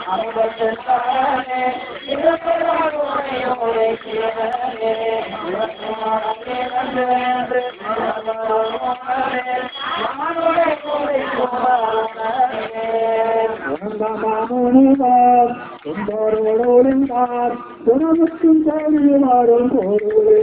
மாமுனிவார் சுந்தரோடோடுங்கார் குணமுக்கும் தேடிவாரும் போருளே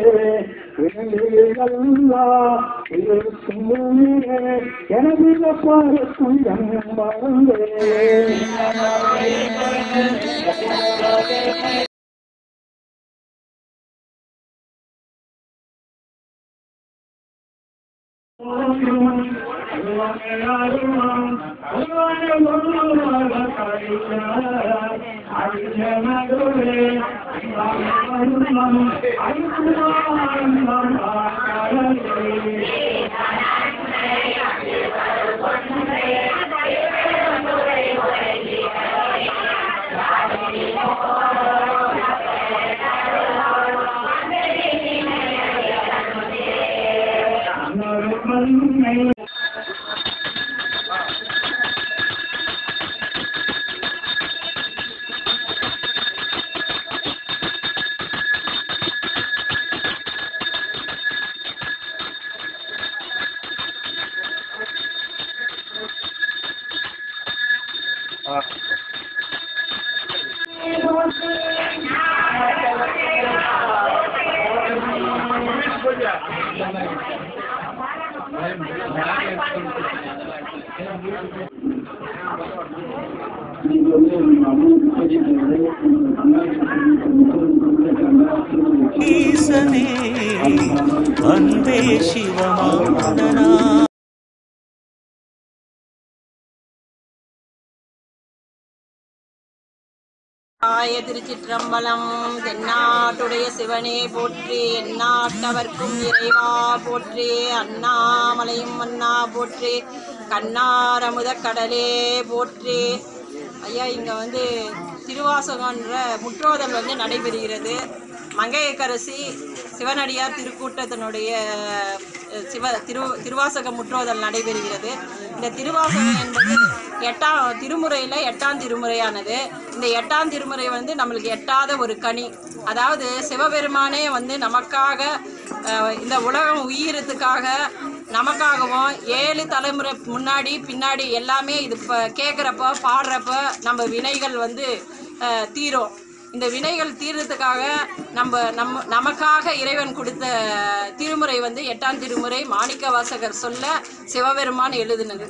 விலங்குகளா இருக்கும் பூமியே எனது பாருக்கும் எங்கும் வாழ்ந்தே ஈசனே அன்பே சிவமானனா ஆய திருச்சிற்றம்பலம் தென்னாட்டுடைய சிவனே போற்றி எந்நாட்டவர்க்கும் இறைவா போற்றி அண்ணாமலையும் மன்னா போற்றி கண்ணாரமுத கடலே போற்றி ஐயா இங்கே வந்து திருவாசகன்ற முற்றோதல் வந்து நடைபெறுகிறது மங்கையக்கரசி சிவனடியார் திருக்கூட்டத்தினுடைய அஹ், சிவ திரு திருவாசக முற்றோதல் நடைபெறுகிறது இந்த திருவாசகம் என்பது எட்டாம் திருமுறையில் எட்டாம் திருமுறையானது இந்த எட்டாம் திருமுறை வந்து நம்மளுக்கு எட்டாத ஒரு கனி அதாவது சிவபெருமானே வந்து நமக்காக அஹ், இந்த உலகம் உயிரத்துக்காக நமக்காகவும் ஏழு தலைமுறை முன்னாடி பின்னாடி எல்லாமே இது இப்போ கேட்குறப்ப பாடுறப்ப நம்ம வினைகள் வந்து அஹ், தீரும் இந்த வினைகள் தீர்றதுக்காக நம்ம நம்ம நமக்காக இறைவன் கொடுத்த திருமுறை வந்து எட்டாம் திருமுறை மாணிக்க வாசகர் சொல்ல சிவபெருமான் எழுதுனது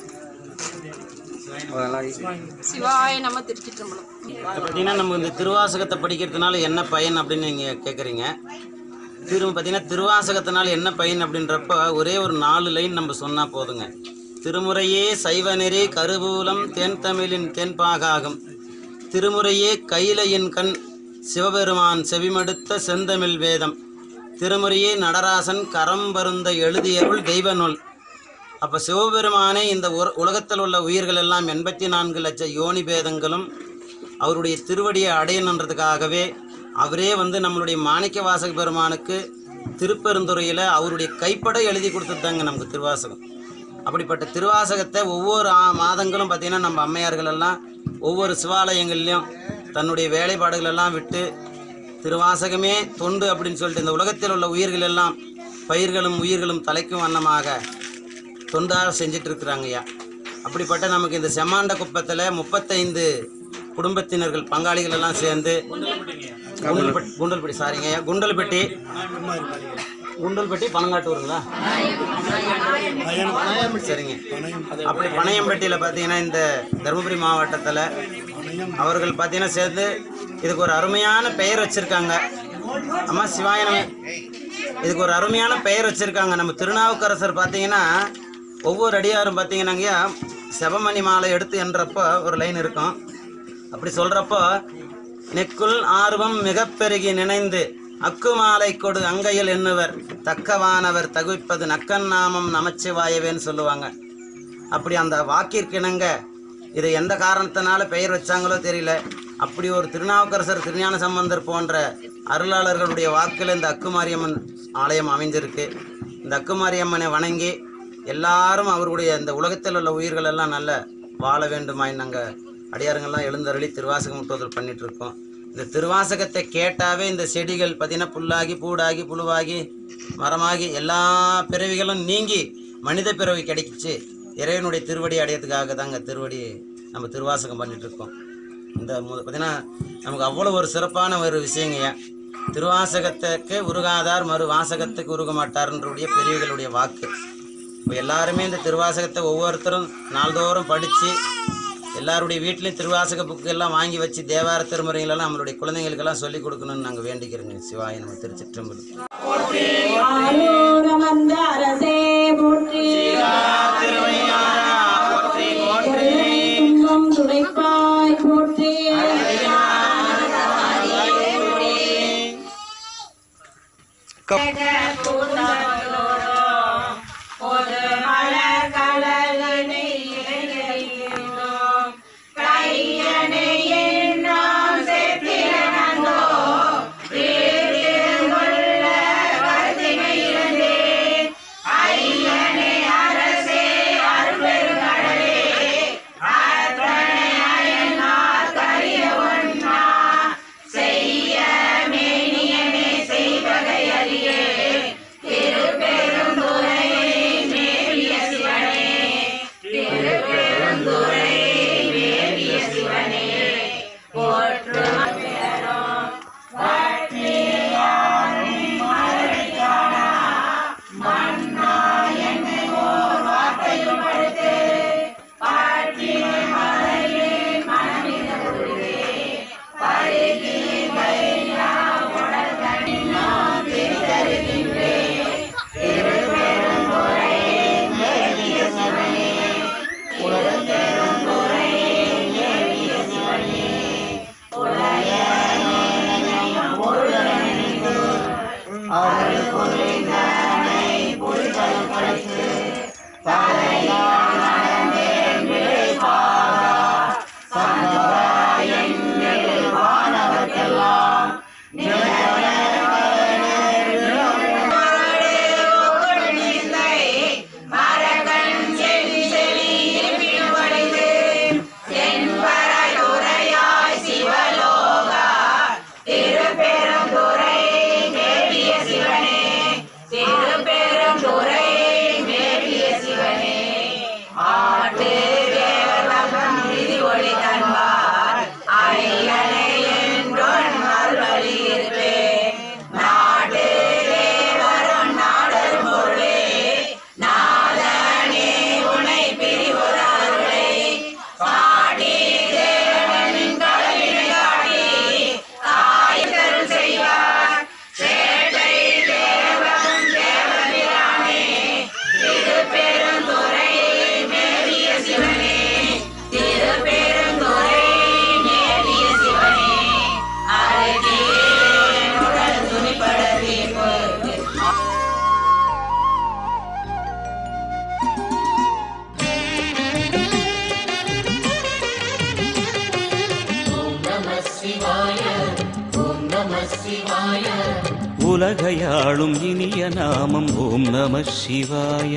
சிவாய நம்ம திருச்சிற்றம்பலம் பார்த்தீங்கன்னா நம்ம இந்த திருவாசகத்தை படிக்கிறதுனால என்ன பயன் அப்படின்னு நீங்கள் கேட்குறீங்க திரு பார்த்தீங்கன்னா திருவாசகத்தினால என்ன பயன் அப்படின்றப்ப ஒரே ஒரு நாலு லைன் நம்ம சொன்னால் போதுங்க திருமுறையே சைவநெறி கருவூலம் தென்தமிழின் தென்பாகாகும் திருமுறையே கைலையின் கண் சிவபெருமான் செவிமடுத்த செந்தமிழ் வேதம் திருமுறையே நடராசன் கரம்பருந்த எழுதியருள் தெய்வ நூல் அப்போ சிவபெருமானே இந்த உர- உலகத்தில் உள்ள உயிர்கள் எல்லாம் எண்பத்தி நான்கு லட்ச யோனி பேதங்களும் அவருடைய திருவடியை அடையணுன்றதுக்காகவே அவரே வந்து நம்மளுடைய மாணிக்க வாசக பெருமானுக்கு திருப்பெருந்துறையில் அவருடைய கைப்பட எழுதி கொடுத்ததாங்க நமக்கு திருவாசகம் அப்படிப்பட்ட திருவாசகத்தை ஒவ்வொரு ஆ- மாதங்களும் பார்த்திங்கன்னா நம்ம அம்மையார்கள் எல்லாம் ஒவ்வொரு சிவாலயங்கள்லையும் தன்னுடைய வேலைப்பாடுகள் எல்லாம் விட்டு திருவாசகமே தொண்டு அப்படின்னு சொல்லிட்டு இந்த உலகத்தில் உள்ள உயிர்கள் எல்லாம் பயிர்களும் உயிர்களும் தலைக்கும் வண்ணமாக தொண்டாக செஞ்சிட்டு இருக்கிறாங்கய்யா அப்படிப்பட்ட நமக்கு இந்த செம்மாண்ட குப்பத்தில் முப்பத்தைந்து குடும்பத்தினர்கள் பங்காளிகள் எல்லாம் சேர்ந்து குண்டல்பட்டி குண்டல்பட்டி சாரிங்க ஐயா குண்டல்பட்டி குண்டல்பட்டி பனங்காட்டூருங்களா சரிங்க அப்படி பனையம்பட்டியில் பார்த்தீங்கன்னா இந்த தருமபுரி மாவட்டத்தில் அவர்கள் பார்த்தீங்கன்னா சேர்ந்து இதுக்கு ஒரு அருமையான பெயர் வச்சுருக்காங்க அம்மா சிவாயனம் இதுக்கு ஒரு அருமையான பெயர் வச்சுருக்காங்க நம்ம திருநாவுக்கரசர் பார்த்தீங்கன்னா ஒவ்வொரு அடியாரும் பார்த்தீங்கன்னாங்கய்யா செவமணி மாலை எடுத்து என்றப்போ ஒரு லைன் இருக்கும் அப்படி சொல்கிறப்போ நெக்குள் ஆர்வம் மிக பெருகி நினைந்து அக்கு மாலை கொடு அங்கையில் எண்ணுவர் தக்கவானவர் தகுப்பது நக்கன் நாமம் நமச்சிவாயவேன்னு சொல்லுவாங்க அப்படி அந்த வாக்கிற்கிணங்க இதை எந்த காரணத்தினால பெயர் வச்சாங்களோ தெரியல அப்படி ஒரு திருநாவுக்கரசர் திருஞான சம்பந்தர் போன்ற அருளாளர்களுடைய வாக்கில் இந்த அக்குமாரியம்மன் ஆலயம் அமைஞ்சிருக்கு இந்த அக்குமாரியம்மனை வணங்கி எல்லாரும் அவருடைய இந்த உலகத்தில் உள்ள உயிர்கள் எல்லாம் நல்ல வாழ வேண்டுமாய் நாங்கள் அடியாருங்கெல்லாம் எழுந்தருளி திருவாசகம் முட்டுவதல் பண்ணிட்டு இருக்கோம் இந்த திருவாசகத்தை கேட்டாவே இந்த செடிகள் பார்த்தீங்கன்னா புல்லாகி பூடாகி புழுவாகி மரமாகி எல்லா பிறவிகளும் நீங்கி மனித பிறவி கிடைச்சிச்சு இறைவனுடைய திருவடி அடையத்துக்காக தாங்க திருவடி நம்ம திருவாசகம் பண்ணிட்டு இருக்கோம் இந்த மு- பார்த்தீங்கன்னா நமக்கு அவ்வளோ ஒரு சிறப்பான ஒரு விஷயங்கய்யா திருவாசகத்துக்கு உருகாதார் மறு வாசகத்துக்கு உருக மாட்டார்ன்றடைய பெரியவர்களுடைய வாக்கு இப்போ எல்லாருமே இந்த திருவாசகத்தை ஒவ்வொருத்தரும் நாள்தோறும் படித்து எல்லாருடைய வீட்லேயும் திருவாசக புக்கு எல்லாம் வாங்கி வச்சு தேவார திருமுறைகளெல்லாம் நம்மளுடைய குழந்தைங்களுக்கெல்லாம் சொல்லிக் கொடுக்கணும்னு நாங்கள் வேண்டிக்கிறோங்க சிவாய நம்ம திருச்சிற்றம்பலம் ஆரூரமர்ந்த அரசே போற்றி துன்பம் துடைப்பாய் போற்றி ஒரு மலர் கடலினை இறையிறோம் கையனை எண்ணாம் செத்திரனந்தோ வீட்டிலுள்ள கருத்தினை இழந்தே ஐயனே அரசே அருள்பெருங்கடலே அத்தனை அயனார் கரிய ஒன்னா செய்ய மேனியனே செய்வகை அறியே திருப்பெருந்துறை மேவிய சிவனே திருப்பெருந்துறை மேவிய சிவனே போற்று பெறோம் திருப்பெருந்துறை மேவிய சிவனே ஆட்டு தேவதம் விதி ஒளி தன்பார் ஐயனை என்றொன் அருளி இருப்பேன் நாடு தேவரும் நாடரும் பொருளே நாதனே உனை பிரிவொரு அருளை காட்டி தேவனின் கடலினை காட்டி ஆயத்தருள் செய்வார் சேட்டை தேவன் தேவபிரானே திருப்பெருந்துறை மேவிய சிவனே திருப்பெருந்துறை மேவிய சிவனே அருகே உடல் துணிப்படவே போய் உலகையாளும் இனிய நாமம் ஓம் நம சிவாய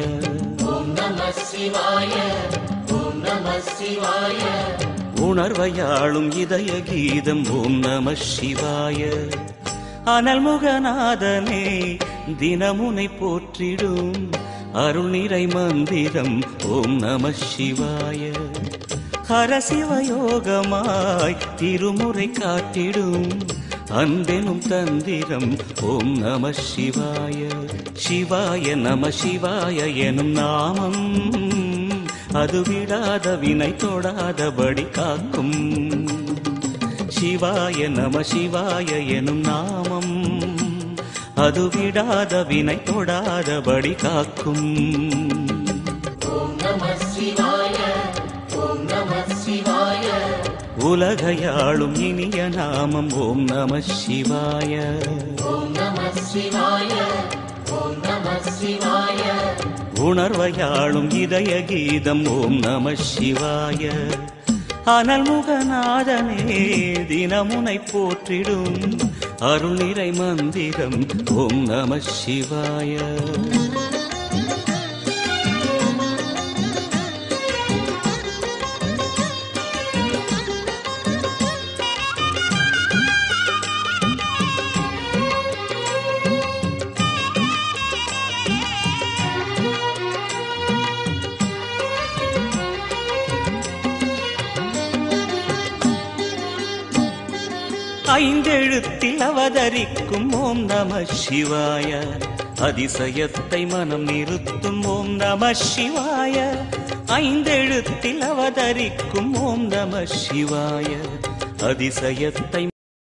உணர்வையாளும் இதய கீதம் ஓம் நம சிவாய அனல்முகநாதனே தினமுனை போற்றிடும் அருள் நிறை மந்திரம் ஓம் நம சிவாய ஹரசிவயோகமாய் திருமுறை காட்டிடும் அன்பெனும் தந்திரம் ஓம் நம சிவாய சிவாய நம சிவாய எனும் நாமம் அது விடாத வினை தொடாதபடி காக்கும் சிவாய நம சிவாய எனும் நாமம் அது விடாத வினை தொடாதபடி காக்கும் உலகையாளும் இனிய நாமம் ஓம் நம சிவாய உணர்வையாளும் இதய கீதம் ஓம் நம சிவாய அனல்முகநாதனே தினமுனை போற்றிடும் அருள் நிறை மந்திரம் ஓம் நம சிவாய ஐந்தெழுத்தில் அவதரிக்கும் ஓம் நம சிவாய அதிசயத்தை மனம் நிறுத்தும் ஓம் நம சிவாய ஐந்தெழுத்தில் அவதரிக்கும் ஓம் நம சிவாய அதிசயத்தை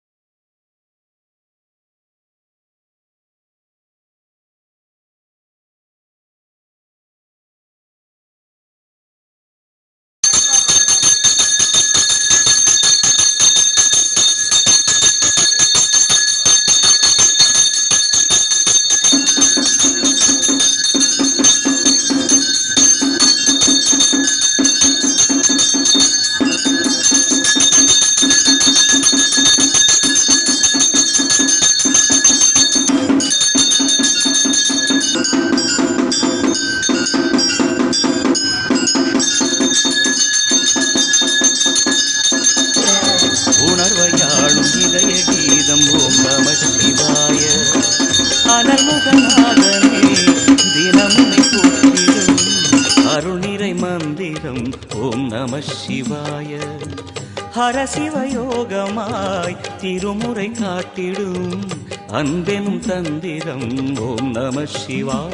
உணர்வையாளும் இதய கீதம் ஓம் நம சிவாய அனல்முகநாதனே தினமுனை போற்றிடும் அருள்நிறை மந்திரம் ஓம் நம சிவாய ஹரசிவயோகமாய் திருமுறை காட்டிடும் அன்பெனும் தந்திரம் ஓம் நம சிவாய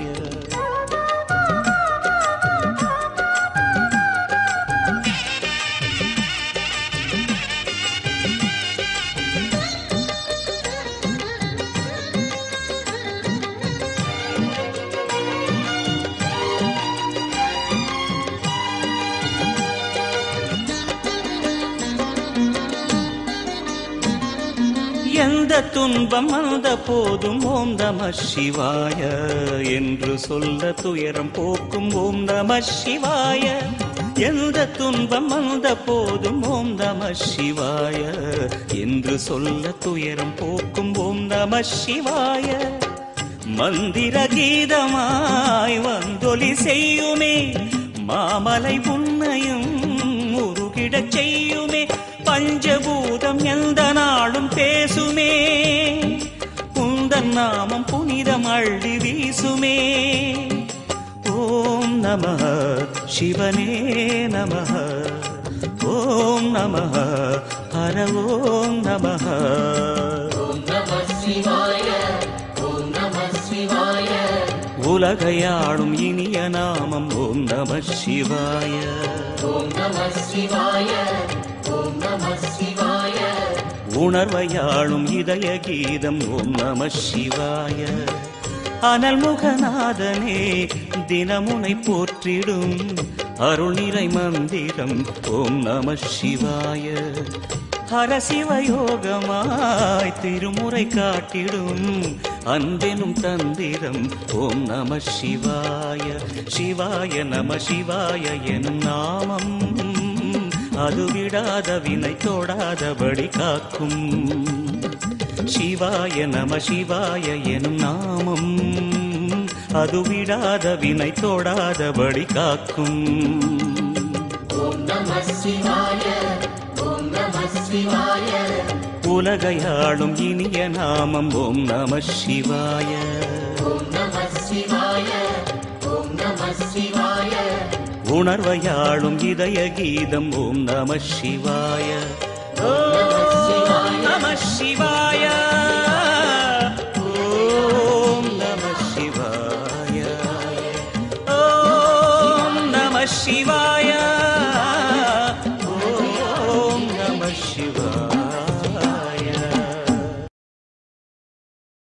எந்த துன்பம் வந்த போதும் ஓம் நம சிவாய என்று சொல்ல துயரம் போக்கும் ஓம் நம சிவாய எந்த துன்பம் வந்த போதும் ஓம் நம சிவாய என்று சொல்ல துயரம் போக்கும் ஓம் நம சிவாய மந்திர கீதமாய் வந்தொலி செய்யுமே மாமலை உன்னையும் உருகிடச் செய்யுமே பஞ்சபூதம் எந்த நாளும் பேசுமே உந்தன் நாமம் புனிதம் அள்ளி வீசுமே ஓம் நம சிவனே நம ஓம் நம ஹர ஓம் நம உலகையாளும் இனிய நாமம் ஓம் நம சிவாய உணர்வையாளும் இதய கீதம் ஓம் நம சிவாய அனல்முகநாதனே தினமுனை போற்றிடும் அருள்நிறை மந்திரம் ஓம் நம சிவாய ஹரசிவயோகமாய் திருமுறை காட்டிடும் அன்பெனும் தந்திரம் ஓம் நம சிவாய சிவாய நம சிவாய எனும் நாமம் அது விடாத வினை தொடாதபடி காக்கும் சிவாய நம சிவாய எனும் நாமம் அது விடாத வினை தொடாதபடி காக்கும் உலகையாளும் இனிய நாமம் ஓம் நம சிவாய உணர்வையாளும் இதய கீதம் ஓம் நம சிவாய ஓம் நம சிவாய ஓம் நம சிவாய ஓம் நம சிவாய